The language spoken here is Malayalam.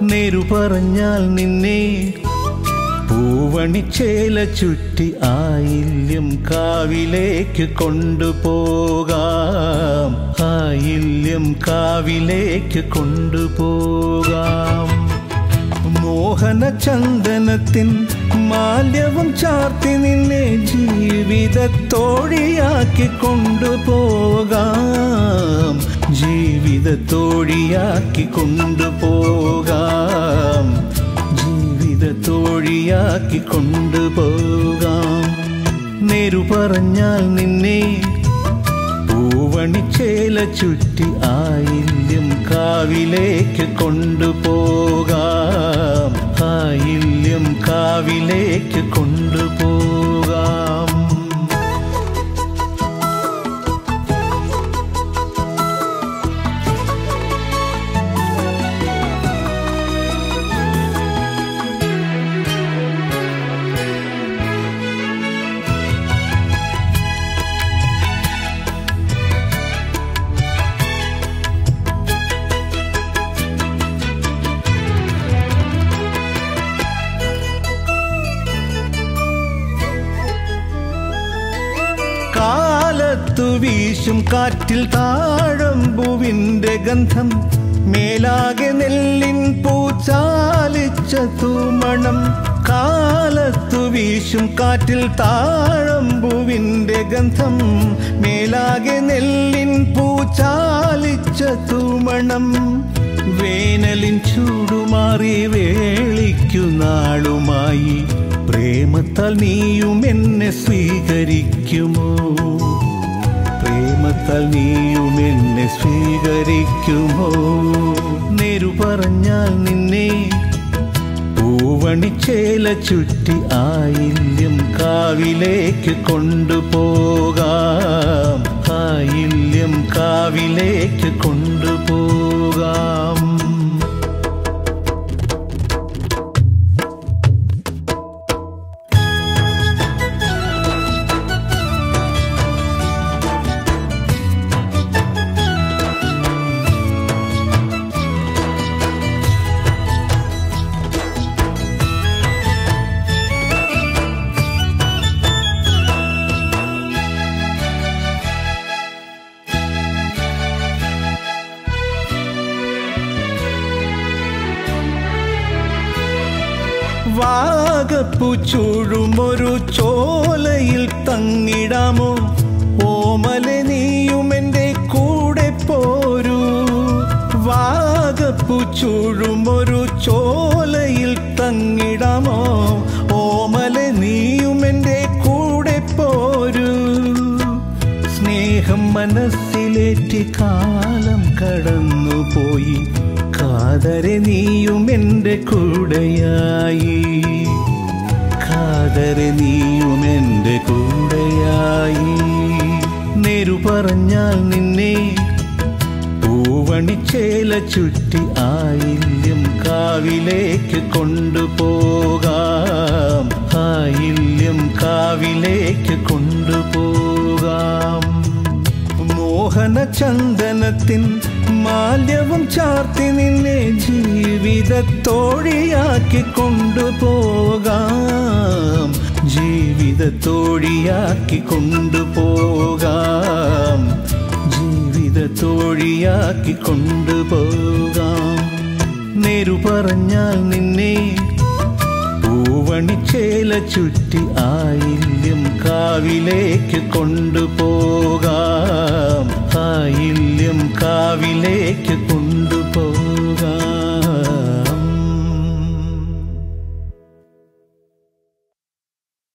നേരു പറഞ്ഞാൽ നിന്നെ പൂവണിച്ചേല ചുറ്റി ആയില്യം കാവിലേക്ക് കൊണ്ടുപോകാം ആയില്യം കാവിലേക്ക് കൊണ്ടുപോകാം മോഹന ചന്ദനത്തിൻ മാല്യവും ചാർത്തി നിന്നെ ജീവിതത്തോഴിയാക്കി കൊണ്ടുപോകാം ജീവിതത്തോഴിയാക്കി കൊണ്ടുപോകാം ജീവിതത്തോഴിയാക്കി കൊണ്ടുപോകാം നേരു പറഞ്ഞാൽ നിന്നെ പൂവണിച്ചേല ചുറ്റി ആയില്യം കാവിലേക്ക് കൊണ്ടുപോകാം ആയില്യം കാവിലേക്ക് കൊണ്ടുപോകാം കാലത്തു വീശും കാറ്റിൽ താഴമ്പുവിന്റെ ഗന്ധം മേലാകെ നെല്ലിൻ പൂച്ചാലിച്ച തൂമണം കാലത്തു വീശും കാറ്റിൽ താഴമ്പുവിന്റെ ഗന്ധം മേലാകെ നെല്ലിൻ പൂച്ചാലിച്ച തൂമണം വേനലിൻ ചൂടുമാറി വേളിക്കുന്നാളുമായി പ്രേമത്താൽ നീയും എന്നെ സ്വീകരിക്കുമോ പ്രേമത്താൽ നീയും എന്നെ സ്വീകരിക്കുമോ നേരു പറഞ്ഞാൽ നിന്നെ പൂവണിച്ചേല ചുറ്റി ആയില്യം കാവിലേക്ക് കൊണ്ടുപോകാം ആയില്യം കാവിലേക്ക് കൊണ്ടുപോകാം വാഗപ്പു ചൂഴുമൊരു ചോലയിൽ തങ്ങിടാമോ ഓമലെ നീയും എൻ്റെ കൂടെ പോരൂ വാഗപ്പു ചൂഴുമൊരു ചോലയിൽ തങ്ങിടാമോ ഓമലെ നീയും എൻ്റെ കൂടെ പോരൂ സ്നേഹം മനസ്സിലേറ്റി കാലം കടന്നുപോയി കാതരെ നീയും എൻ്റെ കൂടെയായി കാതരെ നീയും എൻ്റെ കൂടെയായി നേരു പറഞ്ഞാൽ നിന്നെ പൂവണിച്ചേല ചുറ്റി ആയില്യം കാവിലേക്ക് കൊണ്ടുപോകാം ആയില്യം കാവിലേക്ക് കൊണ്ടുപോകാം മോഹന ചന്ദനത്തിൻ മാല്യവും ചാർത്തി നിന്നെ ജീവിതത്തോഴിയാക്കി കൊണ്ടുപോകാം ജീവിതത്തോഴിയാക്കി കൊണ്ടുപോകാം ജീവിതത്തോഴിയാക്കി കൊണ്ടുപോകാം നേരു പറഞ്ഞാൽ നിന്നെ പൂവണിച്ചേല ചുറ്റി ആയില്യം കാവിലേക്ക് കൊണ്ടു